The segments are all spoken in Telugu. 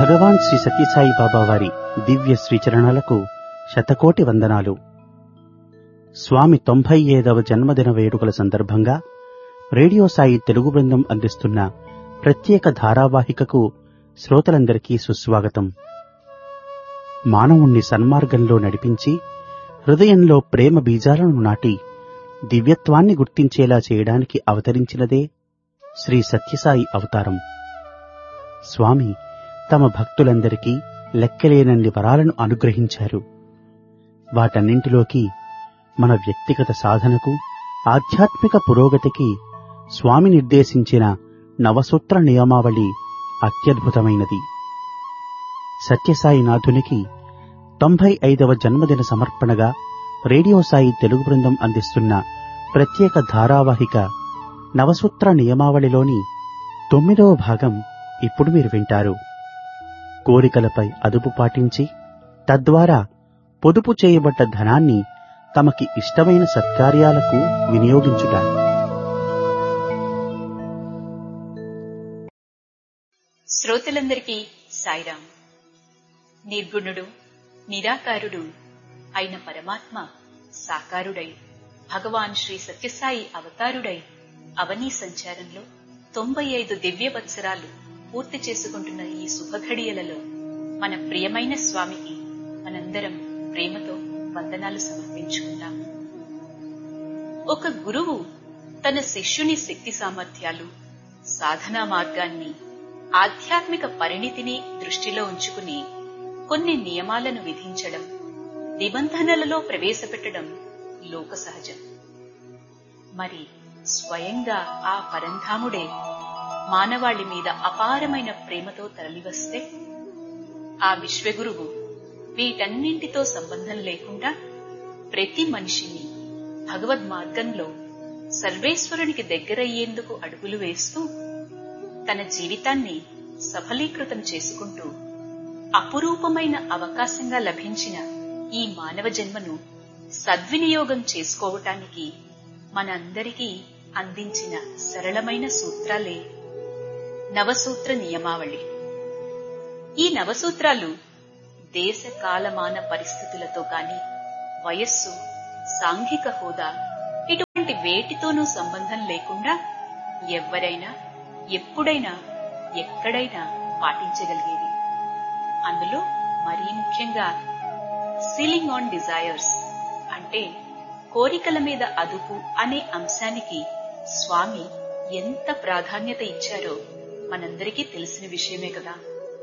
భగవాన్ శ్రీ సత్యసాయి బాబా వారి దివ్య శ్రీచరణాలకు శతకోటి వందనాలు స్వామి తొంభై ఐదవ జన్మదిన వేడుకల సందర్భంగా రేడియో సాయి తెలుగు బృందం అందిస్తున్న ప్రత్యేక ధారావాహికకు శ్రోతలందరికీ సుస్వాగతం మానవుణ్ణి సన్మార్గంలో నడిపించి హృదయంలో ప్రేమ బీజాలను నాటి దివ్యత్వాన్ని గుర్తించేలా చేయడానికి అవతరించినదే శ్రీ సత్యసాయి అవతారం స్వామి తమ భక్తులందరికీ లెక్కలేనన్ని వరాలను అనుగ్రహించారు వాటన్నింటిలోకి మన వ్యక్తిగత సాధనకు ఆధ్యాత్మిక పురోగతికి స్వామి నిర్దేశించిన నవసూత్ర నియమావళి అత్యద్భుతమైనది సత్యసాయినాథునికి తొంభై ఐదవ జన్మదిన సమర్పణగా రేడియో సాయి తెలుగు బృందం అందిస్తున్న ప్రత్యేక ధారావాహిక నవసూత్ర నియమావళిలోని తొమ్మిదవ భాగం ఇప్పుడు మీరు వింటారు కోరికలపై అదుపు పాటించి తద్వారా పొదుపు చేయబడ్డ ధనాన్ని తమకి ఇష్టమైన సత్కార్యాలకు వినియోగించుట శ్రోతలందరికీ సాయిరాం నిర్గుణుడు నిరాకారుడు అయిన పరమాత్మ సాకారుడై భగవాన్ శ్రీ సత్యసాయి అవతారుడై అవనీ సంచారంలో తొంభై ఐదు దివ్య వత్సరాలు పూర్తి చేసుకుంటున్న ఈ శుభఘడియలలో మన ప్రియమైన స్వామికి మనందరం ప్రేమతో వందనాలు సమర్పించుకుందాం ఒక గురువు తన శిష్యుని శక్తి సామర్థ్యాలు సాధనా మార్గాన్ని ఆధ్యాత్మిక పరిణితిని దృష్టిలో ఉంచుకుని కొన్ని నియమాలను విధించడం నిబంధనలలో ప్రవేశపెట్టడం లోక సహజం మరి స్వయంగా ఆ పరంధాముడే మానవాళి మీద అపారమైన ప్రేమతో తరలివస్తే ఆ విశ్వగురువు వీటన్నింటితో సంబంధం లేకుండా ప్రతి మనిషిని భగవద్ మార్గంలో సర్వేశ్వరునికి దగ్గరయ్యేందుకు అడుగులు వేస్తూ తన జీవితాన్ని సఫలీకృతం చేసుకుంటూ అపురూపమైన అవకాశంగా లభించిన ఈ మానవ జన్మను సద్వినియోగం చేసుకోవటానికి మనందరికీ అందించిన సరళమైన సూత్రాలే నవసూత్ర నియమావళి ఈ నవసూత్రాలు దేశ కాలమాన పరిస్థితులతో కాని వయస్సు సాంఘిక హోదా ఇటువంటి వేటితోనూ సంబంధం లేకుండా ఎవ్వరైనా ఎప్పుడైనా ఎక్కడైనా పాటించగలిగేది అందులో మరీ ముఖ్యంగా సీలింగ్ ఆన్ డిజైర్స్ అంటే కోరికల మీద అదుపు అనే అంశానికి స్వామి ఎంత ప్రాధాన్యత ఇచ్చారో మనందరికీ తెలిసిన విషయమే కదా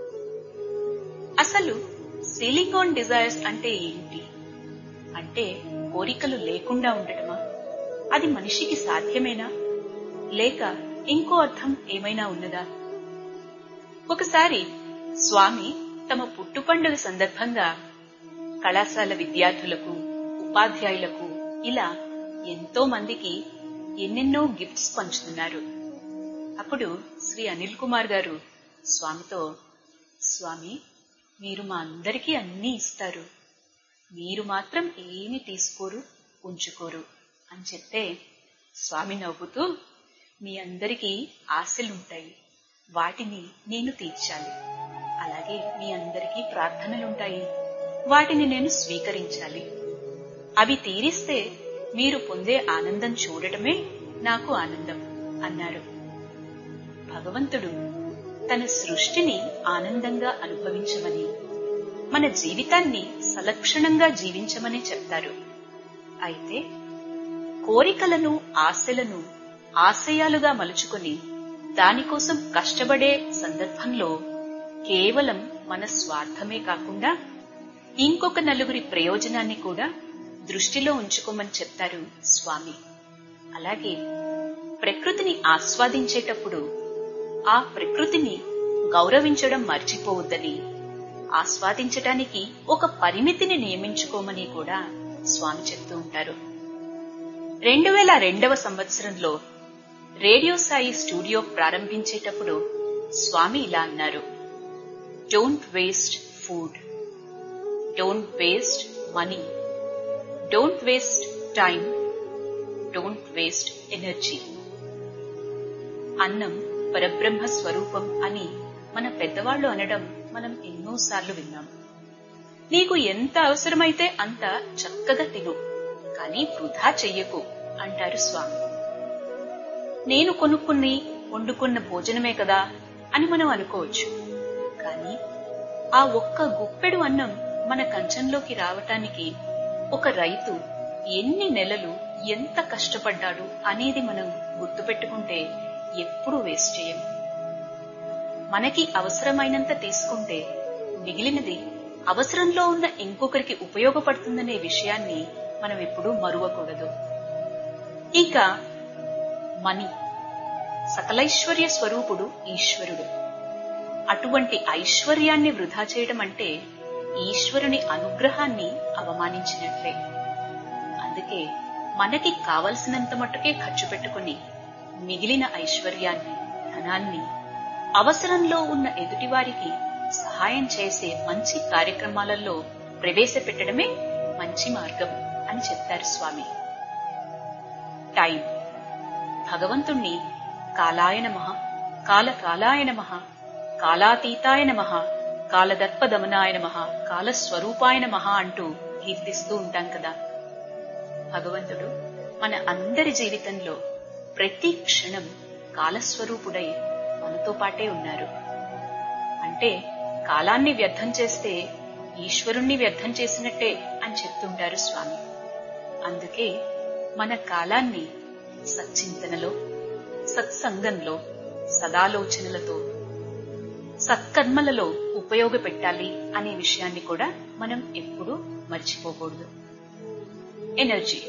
అసలు సీలింగ్ ఆన్ డిజైర్స్ అంటే ఏంటి అంటే కోరికలు లేకుండా ఉండటమా అది మనిషికి సాధ్యమేనా లేక ఇంకో అర్థం ఏమైనా ఉన్నదా ఒకసారి స్వామి తమ పుట్టు పండుగ సందర్భంగా కళాశాల విద్యార్థులకు ఉపాధ్యాయులకు ఇలా ఎంతో మందికి ఎన్నెన్నో గిఫ్ట్స్ పంచుతున్నారు అప్పుడు శ్రీ అనిల్ కుమార్ గారు స్వామితో స్వామి మీరు మా అందరికీ అన్నీ ఇస్తారు మీరు మాత్రం ఏమి తీసుకోరు ఉంచుకోరు అని చెప్తే స్వామి నవ్వుతూ మీ అందరికీ ఆశలుంటాయి వాటిని నేను తీర్చాలి అలాగే మీ అందరికీ ప్రార్థనలుంటాయి వాటిని నేను స్వీకరించాలి అవి తీరిస్తే మీరు పొందే ఆనందం చూడటమే నాకు ఆనందం అన్నారు భగవంతుడు తన సృష్టిని ఆనందంగా అనుభవించమని మన జీవితాన్ని సలక్షణంగా జీవించమని చెప్తారు అయితే కోరికలను ఆశలను ఆశయాలుగా మలుచుకొని దానికోసం కష్టపడే సందర్భంలో కేవలం మన స్వార్థమే కాకుండా ఇంకొక నలుగురి ప్రయోజనాన్ని కూడా దృష్టిలో ఉంచుకోమని చెప్తారు స్వామి అలాగే ప్రకృతిని ఆస్వాదించేటప్పుడు ఆ ప్రకృతిని గౌరవించడం మర్చిపోవద్దని ఆస్వాదించటానికి ఒక పరిమితిని నియమించుకోమని కూడా స్వామి చెప్తూ ఉంటారు రెండు వేల రెండవ సంవత్సరంలో రేడియో సాయి స్టూడియో ప్రారంభించేటప్పుడు స్వామి ఇలా అన్నారు don't waste food don't waste money don't waste time don't waste energy అన్నం పరబ్రహ్మ స్వరూపం అని మన పెద్దవాళ్లు అనడం మనం ఎన్నోసార్లు విన్నాం నీకు ఎంత అవసరమైతే అంత చక్కగా తిను కానీ వృధా చెయ్యకు అంటారు స్వామి నేను కొనుక్కుని వండుకున్న భోజనమే కదా అని మనం అనుకోవచ్చు కానీ ఆ ఒక్క గుప్పెడు అన్నం మన కంచంలోకి రావటానికి ఒక రైతు ఎన్ని నెలలు ఎంత కష్టపడ్డాడు అనేది మనం గుర్తుపెట్టుకుంటే ఎప్పుడూ వేస్ట్ చేయం మనకి అవసరమైనంత తీసుకుంటే మిగిలినది అవసరంలో ఉన్న ఇంకొకరికి ఉపయోగపడుతుందనే విషయాన్ని మనం ఎప్పుడూ మరువకూడదు ఇక మణి సకలైశ్వర్య స్వరూపుడు ఈశ్వరుడు అటువంటి ఐశ్వర్యాన్ని వృధా చేయడం అంటే ఈశ్వరుని అనుగ్రహాన్ని అవమానించినట్లే అందుకే మనకి కావలసినంత మట్టుకే ఖర్చు పెట్టుకుని మిగిలిన ఐశ్వర్యాన్ని ధనాన్ని అవసరంలో ఉన్న ఎదుటివారికి సహాయం చేసే మంచి కార్యక్రమాలలో ప్రవేశపెట్టడమే మంచి మార్గం అని చెప్తారు స్వామి టైం భగవంతుణ్ణి కాలాయ నమ కాల కాలాయ నమ కాలాతీతాయ నమ కాలదర్పదమనాయ నమ కాలస్వరూపాయ నమ అంటూ కీర్తిస్తూ ఉంటాం కదా భగవంతుడు మన అందరి జీవితంలో ప్రతి క్షణం కాలస్వరూపుడై మనతో పాటే ఉన్నారు అంటే కాలాన్ని వ్యర్థం చేస్తే ఈశ్వరుణ్ణి వ్యర్థం చేసినట్టే అని చెప్తుంటారు స్వామి అందుకే మన కాలాన్ని సచ్చింతనలో సత్సంగంలో సదాలోచనలతో సత్కర్మలలో ఉపయోగపెట్టాలి అనే విషయాన్ని కూడా మనం ఎప్పుడూ మర్చిపోకూడదు ఎనర్జీ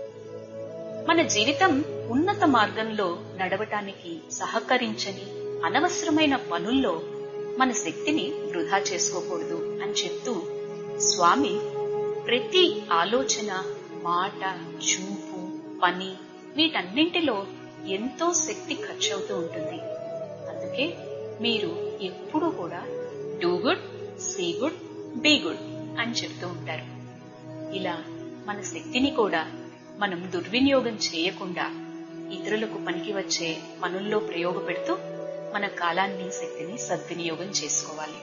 మన జీవితం ఉన్నత మార్గంలో నడవటానికి సహకరించని అనవసరమైన పనుల్లో మన శక్తిని వృధా చేసుకోకూడదు అని చెప్తూ స్వామి ప్రతి ఆలోచన మాట చూపు పని వీటన్నింటిలో ఎంతో శక్తి ఖర్చవుతూ ఉంటుంది అందుకే మీరు ఎప్పుడూ కూడా do good see good be good అని చెప్తూ ఉంటారు ఇలా మన శక్తిని కూడా మనం దుర్వినియోగం చేయకుండా ఇతరులకు పనికి వచ్చే పనుల్లో ప్రయోగపెడుతూ మన కాలాన్ని శక్తిని సద్వినియోగం చేసుకోవాలి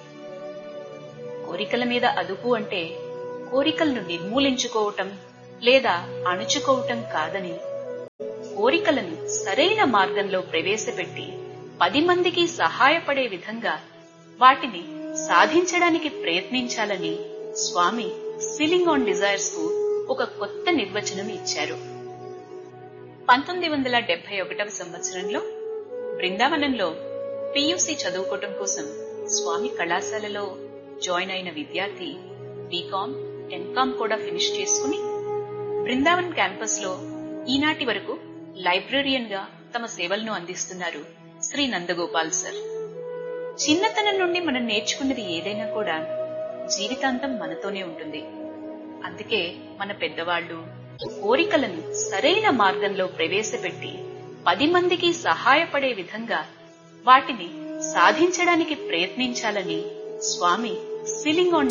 కోరికల మీద అదుపు అంటే కోరికలను నిర్మూలించుకోవటం లేదా అణుచుకోవటం కాదని కోరికలను సరైన మార్గంలో ప్రవేశపెట్టి పది మందికి సహాయపడే విధంగా వాటిని సాధించడానికి ప్రయత్నించాలని స్వామి సీలింగ్ ఆన్ డిజైర్స్ కు ఒక కొత్త నిర్వచనం ఇచ్చారు పంతొమ్మిది వందల డెబ్బై ఒకటవ సంవత్సరంలో బృందావనంలో పియూసి చదువుకోవటం కోసం స్వామి కళాశాలలో జాయిన్ అయిన విద్యార్థి బీకామ్ ఎంకామ్ కూడా ఫినిష్ చేసుకుని బృందావన్ క్యాంపస్ లో ఈనాటి వరకు లైబ్రేరియన్ గా తమ సేవలను అందిస్తున్నారు శ్రీ నందగోపాల్ సార్ చిన్నతనం నుండి మనం నేర్చుకున్నది ఏదైనా కూడా జీవితాంతం మనతోనే ఉంటుంది అందుకే మన పెద్దవాళ్లు కోరికలను సరైన మార్గంలో ప్రవేశపెట్టి పది మందికి సహాయపడే విధంగా వాటిని సాధించడానికి ప్రయత్నించాలని స్వామి సిలింగ్ ఆన్